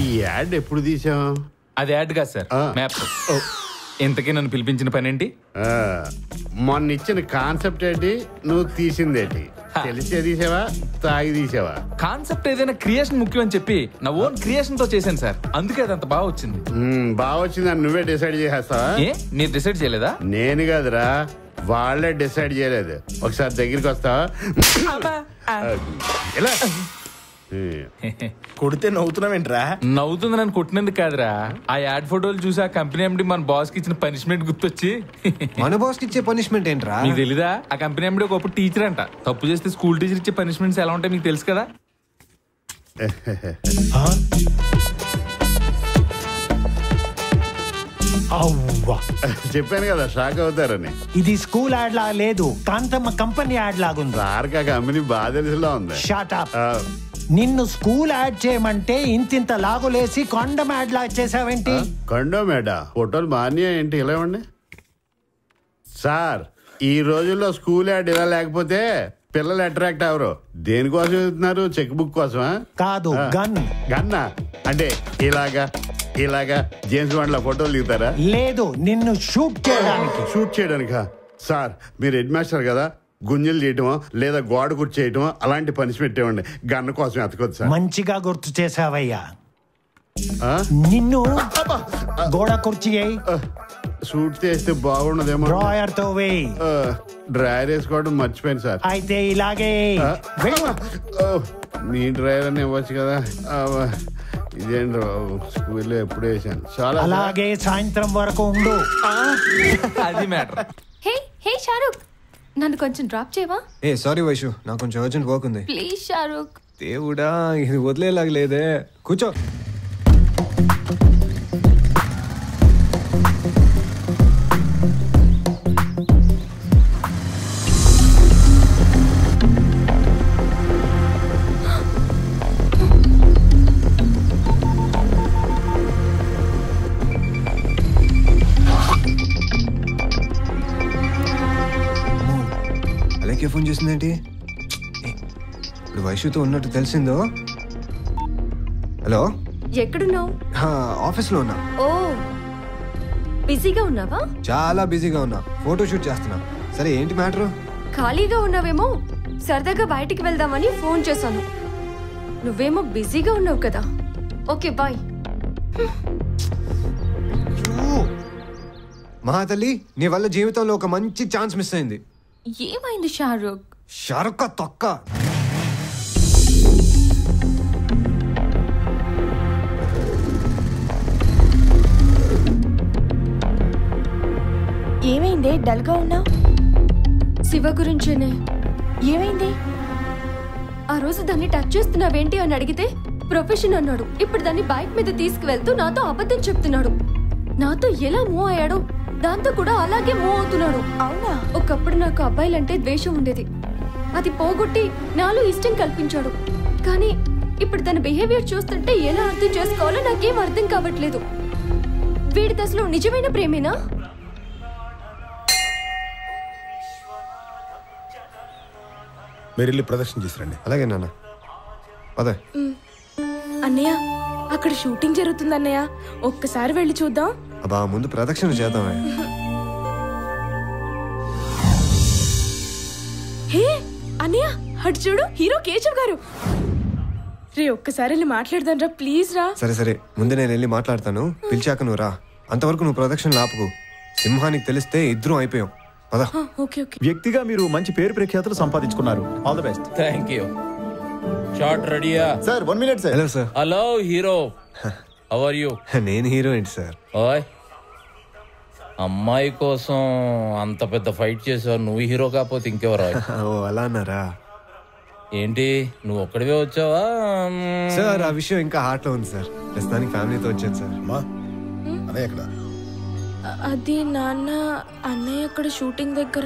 ఈ యాడ్ ఎప్పుడు తీసాం అది యాడ్ కాదు సార్ ఆ. మ్యాప్ ఇంతకీ నన్ను పిలిపించిన పని ఏంటి ఆ, మొన్న ఇచ్చిన కాన్సెప్ట్ ఏంటి నువ్వు తీసిందేంటి తెలిసే తీసావా తాగి తీసావా కాన్సెప్ట్ ఏదైనా క్రియేషన్ ముఖ్యం అని చెప్పి నా ఓన్ క్రియేషన్ తో చేశాను సార్ అందుకే అది అంత బాగా వచ్చింది మ్మ్, బాగా వచ్చిందని నువ్వే డిసైడ్ చేసేస్తావా ఏ మీరు డిసైడ్ చేయలేదా నేను కాదురా వాళ్ళే డిసైడ్ చేయలేదు ఒకసారి దగ్గరికి వస్తావా ఇలా కొడితే నవ్వుతున్నావేంట్రా నవ్వుతుంది నన్ను కొట్టినందుకు కాదురా ఆ యాడ్ ఫోటోలు చూసి ఆ కంపెనీ ఎండి మన బాస్ కి ఇచ్చిన పనిష్మెంట్ గుర్తొచ్చి మన బాస్ ఇచ్చే పనిష్మెంట్ ఏంట్రా మీకు తెలీదా ఆ కంపెనీ ఎండి ఒకప్పుడు టీచర్ అంట తప్పు చేస్తే స్కూల్ టీచర్ ఇచ్చే పనిష్మెంట్స్ ఎలా ఉంటాయి మీకు తెలుసు కదా అవ్వా చెప్పాను కదా షాక్ అవుతారని ఇది స్కూల్ యాడ్ లా లేదు కాంతమ్మ కంపెనీ యాడ్ లాగుంది సార్కి ఆ కంపెనీ బాగా తెలిసిలా ఉంది షాట్ అప్ ఆ, నిన్ను స్కూల్ యాడ్ చేయమంటే ఇంతింత లాగులేసి కొండం యాడ్ లా చేసావేంటి కండో మేడ ఫోటోలు బాగానే ఏంటి ఇలా ఇవ్వండి సార్ ఈ రోజుల్లో స్కూల్ యాడ్ ఇలా లేకపోతే పిల్లలు అట్రాక్ట్ అవరు దేనికోసం వెళ్తున్నారు చెక్ బుక్ కోసమా కాదు ఆ. గన్ గన్నా అంటే ఇలాగా ఇలాగా జేమ్స్ బాండ్ లో ఫోటోలు దిగుతారా లేదు నిన్ను షూట్ చేయడానికి షూట్ చేయడానికా సార్ మీరు హెడ్ మాస్టర్ కదా గుంజలు చేయటమో లేదా గోడ కుర్చేయటమో అలాంటి పనిష్మెంట్ ఇవ్వండి గన్న కోసం ఎతకొద్దు సార్ మంచిగా గుర్తు చేసావయ్యా ఆ? నిన్ను గోడ కుర్చీ అయి ఆ, షూట్ చేస్తే బాగుండదేమో డ్రాయర్ తో వేయి ఆ, డ్రైవర్ వేసుకోవడం మర్చిపోయాను సార్ అయితే ఇలాగే ఆ, వెళ్ళు. ఓ, మీ డ్రైవర్ ఇవ్వచ్చు కదా ఆ, ఇదేంటి బాబు, స్కూల్లో ఎప్పుడు వేసాను చాలా సార్. అలాగే సాయంత్రం వరకు ఉండు అది మ్యాటర్ హే హే షారుఖ్ నన్ను కొంచెం డ్రాప్ చేయవా ఏ సారీ వైషు నాకు కొంచెం అర్జెంట్ వర్క్ ఉంది ప్లీజ్ షారుఖ్ దేవుడా ఇది వదిలేలాగా లేదే కూర్చో అలాగే ఫోన్ చేసిందేంటి ఏ, ఇప్పుడు వైషుతో ఉన్నట్టు తెలిసిందో హలో ఎక్కడున్నావు హా, ఆఫీస్లో ఉన్నా ఓ బిజీగా ఉన్నావా చాలా బిజీగా ఉన్నా ఫోటో షూట్ చేస్తున్నా సరే ఏంటి మ్యాటర్ ఖాళీగా ఉన్నావేమో సరదాగా బయటికి వెళ్దామని ఫోన్ చేశాను నువ్వేమో బిజీగా ఉన్నావు కదా ఓకే బాయ్ మహాతల్లి నీ వల్ల జీవితంలో ఒక మంచి ఛాన్స్ మిస్ అయింది ఏమైంది షారుఖ్ షరక్క తొక్క ఏమైంది డల్గా ఉన్నావు శివ గురించేనే ఏమైంది ఆ రోజు దాన్ని టచ్ చేస్తున్నావేంటి అని అడిగితే ప్రొఫెషన్ అన్నాడు ఇప్పుడు దాన్ని బైక్ మీద తీసుకువెళ్తూ నాతో అబద్ధం చెప్తున్నాడు నాతో ఎలా మూవ్ అయ్యాడో దాంతో కూడా అలాగే మూవ్ అవుతున్నాడు అవునా ఒకప్పుడు నాకు అబ్బాయిలంటే ద్వేషం ఉండేది అది పోగొట్టి నాలో ఇష్టం కల్పించాడు కానీ ఇప్పుడు తన బిహేవియర్ చూస్తుంటే ఎలా అర్థం చేసుకోవాలో నాకేం అర్థం కావట్లేదు వీడి అసలు నిజమైన ప్రేమేనా మీరు వెళ్ళి ప్రదర్శన చేసిరండి అలాగే నాన్న అదే అన్నయ్య అక్కడ షూటింగ్ జరుగుతుంది అన్నయ్య ఒక్కసారి వెళ్ళి చూద్దాం అబ్బా ముందు ప్రదక్షిణ చేద్దామే హే అన్నయ్య అటు చూడు హీరో కేశవ్ గారు రే ఒక్కసారి వెళ్ళి మాట్లాడదాం రా ప్లీజ్ రా సరే సరే ముందు నేను వెళ్ళి మాట్లాడతాను పిలిచాక నువ్వు రా అంతవరకు నువ్వు ప్రదక్షిణ లాపుకు సింహానికి తెలిస్తే ఇద్దరం అయిపోయాం పద ఆ, ఓకే ఓకే వ్యక్తిగా మీరు మంచి పేరు ప్రఖ్యాతులు సంపాదించుకున్నారు all the best thank you short రెడీయా sir one minute sir hello sir hello hero are you నేను హీరో ఏంటి సార్ ఓయ్ అమ్మాయి కోసం అంత పెద్ద ఫైట్ చేసావు నువ్వు హీరో కాకపోతే ఇంకెవరు ఓ అలా అన్నారా ఏంటి నువ్వు ఒక్కడివే వచ్చావా మ్మ్. సార్ ఆ విషయం ఇంకా హార్ట్ లో ఉంది సార్ ప్రస్తుతానికి ఫ్యామిలీతో వచ్చాను సార్ అమ్మా అన్నయ్య ఎక్కడ అ- అది నాన్న అన్నయ్య అక్కడ షూటింగ్ దగ్గర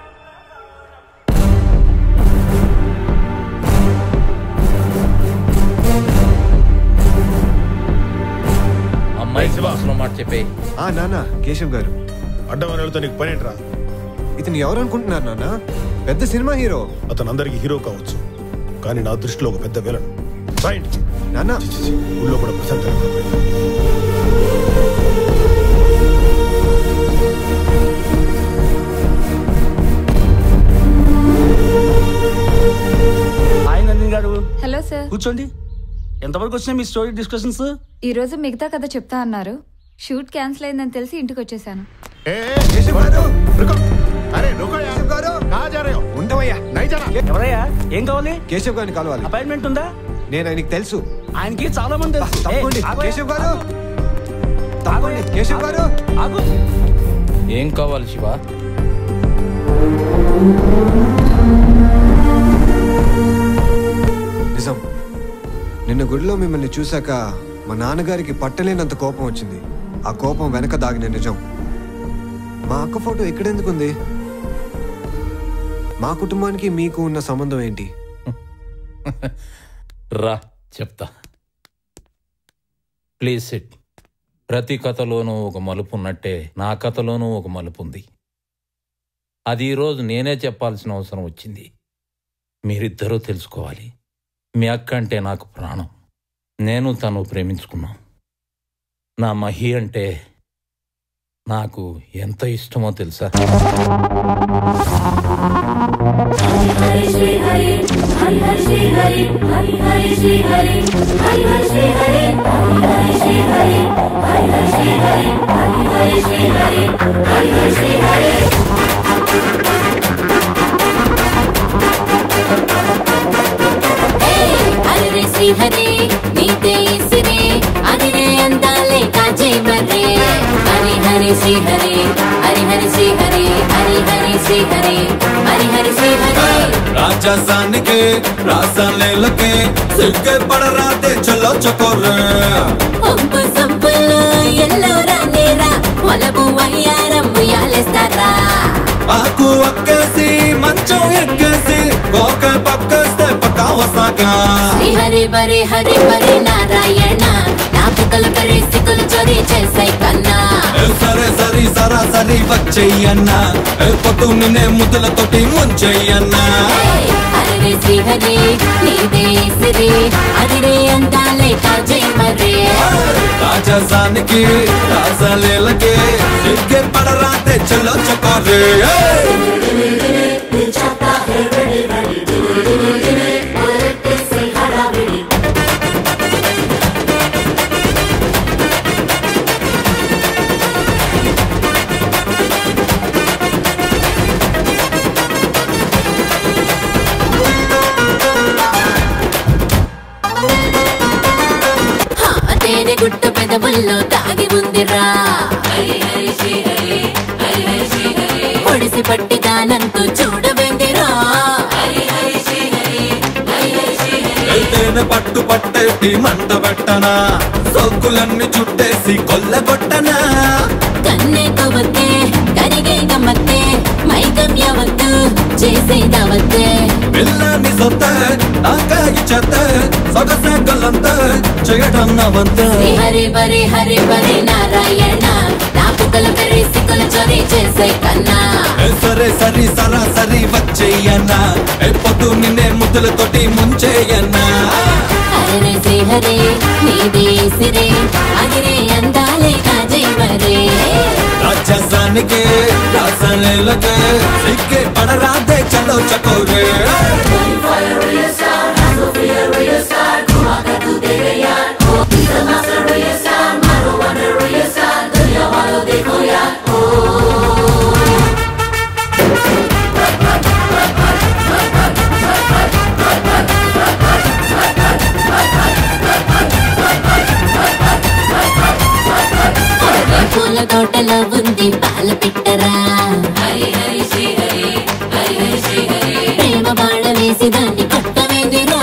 అమ్మాయి మనసులో మాట చెప్పే ఆ నాన్న కేశవ్ గారు అడ్డమైన వాళ్ళతో నీకు పని ఏంట్రా ఇతను ఎవరు అనుకుంటున్నారు నాన్న పెద్ద సినిమా హీరో అతను అందరికి హీరో కావచ్చు కానీ నా దృష్టిలో ఒక పెద్ద విలన్ రా ఇంటికి నాన్న ఊళ్ళో కూడా ప్రశాంతంగా ఉంది. హాయ్ నందిని గారు హలో సార్ కూర్చోండి ఎంతవరకు వచ్చినాయి మీ స్టోరీ డిస్కషన్స్ ఈ రోజు మిగతా కథ చెప్తా అన్నారు షూట్ క్యాన్సిల్ అయిందని తెలిసి ఇంటికి వచ్చేసాను ए, ए, रुको अरे रुको यार कहाँ जा रहे हो ఉండవయ్యా नहीं जाना ఎవరయ్యా ఏం కావాలి కేశవ్ గారిని కలవాలి అపాయింట్మెంట్ ఉందా నేను ఆయనకి తెలుసు ఆయనకి చాలా మంది తెలుసు. ఏ, తప్పకోండి ఆగు. కేశవ్ గారు తప్పకోండి కేశవ్ గారు ఆగు ఏం కావాలి శివ నిజం నిన్న గుడిలో మిమ్మల్ని చూశాక మా నాన్నగారికి పట్టలేనంత కోపం వచ్చింది ఆ కోపం వెనక దాగిన నిజం మా అక్క ఫోటో ఎక్కడెందుకుంది మా కుటుంబానికి మీకు ఉన్న సంబంధం ఏంటి రా చెప్తా ప్లీజ్ సిట్ ప్రతి కథలోనూ ఒక మలుపు ఉన్నట్టే నా కథలోనూ ఒక మలుపు ఉంది అది ఈరోజు నేనే చెప్పాల్సిన అవసరం వచ్చింది మీరిద్దరూ తెలుసుకోవాలి మీ అక్క అంటే నాకు ప్రాణం నేను తను ప్రేమించుకున్నాం నా మహి అంటే నాకు ఎంత ఇష్టమో తెలుసా అరే శ్రీహరి నీతే ఇసిరి అదిరే అందాలే కాజే మర్రే హరి హరి శ్రీహరి హరి హరి శ్రీహరి హరి హరి శ్రీహరి హరి హరి శ్రీహరి రాజాసానికి రాసాలేలకి సిగ్గే పడరాతే చలో చకోరే ఒంపు సొంపులు ఎల్లో రానేరా వలపు వయ్యారం ఉయ్యాలేస్తారా ఆకు అక్కేసి మంచం ఎక్కేసి కోక పక్కేస్తే పక్కా వస్తాక శ్రీహరి బరి హరి బరి నారాయణ నా పుకలు బరి సిక్కులు చోరీ చేసాయి కన్నా ఏ సరే సరి సరాసరి వచ్చేయన్న ఏ పొద్దు నిన్నే ముద్దులతోటి ముంచెయ్యన్న అరే శ్రీహరి నీదే సిరి అదిరే అందాలే కాజే మర్రే రాజాసానికి రాసాలేలకి సిగ్గే పడరాతే చలో చకోరే హా, తేనె గుట్ట పెదవుల్లో తాగి ఉందిరా పొడిసి పట్టి దానంతూ చూడవేందిరా తేనె పట్టు పట్టేసి మంట పెట్టనా సోకులన్నీ చుట్టేసి కొల్లగొట్టనా కన్నే కొవత్తే కరిగే గమ్మత్తే మైకం యావత్తు చేసేదవత్తే పిల్లని సొత్త నాకాయి చెత్త సొగసే కల్లంత చేయటం నవంత హరి బరి హరి బరి నారాయణ నా పుకల పెరి సిక్కుల చోరీ చేసే కన్నా ఏ సరే సరి సరాసరి వచ్చేయన్నా ఏ పొద్దు నిన్నే ముద్దులతోటి ముంచేయన్నా అరే శ్రీహరి నీదే సిరే అగిరే అందాలే కాజే మరే రాజాసానికి రాసలేలకే సిగ్గే పడరాదే చలో చకోరే పూల తోటలో ఉంది పాల పిట్టరా ప్రేమ బాణ వేసి దాన్ని కొట్టవేదిరా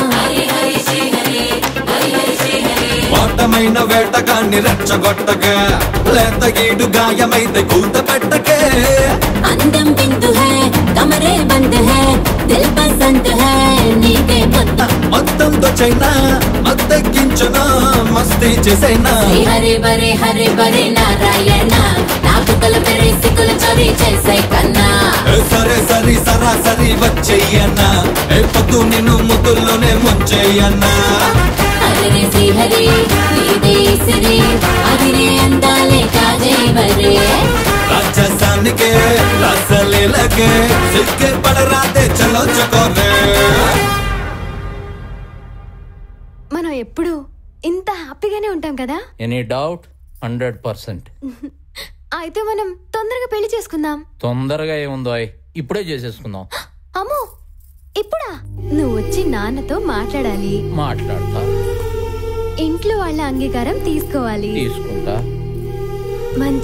వాటమైన వేటగాన్ని రెచ్చగొట్టగా లేత గీడు గాయమైతే కూత పెట్టకే అందం బిందు హై కమరే బంద్ హై దిల్ పసంద్ హై నీకే పొత్తు మొత్తంతో చైనా మత్తెక్కించునా మస్తీ చేసైనా హరి బరి హరి బరి నారాయణ నా పుకల పెరి సిక్కుల చోరీ చేసే కన్నా ఏ సరే సరి సరాసరి వచ్చేయన్నా ఏ పొద్దు నిన్ను ముద్దుల్లోనే ముంచేయన్నా అరే శ్రీహరి నీదే ఇసిరి అదిరే అందాలే కాజే మరే రాజస్థానికే రసలీలకే సిక్కే పడరాతే చలో చకోరే మనం ఎప్పుడు ఇంత హ్యాపీగానే ఉంటాం కదా ఎనీ డౌట్ హండ్రెడ్ పర్సెంట్ అయితే మనం తొందరగా పెళ్లి చేసుకుందాం తొందరగా ఏముందో అయ్. ఇప్పుడే చేసేసుకుందాం అమ్మో ఇప్పుడా నువ్వు వచ్చి నాన్నతో మాట్లాడాలి మాట్లాడతా ఇంట్లో వాళ్ళ అంగీకారం తీసుకోవాలి తీసుకుంటా మన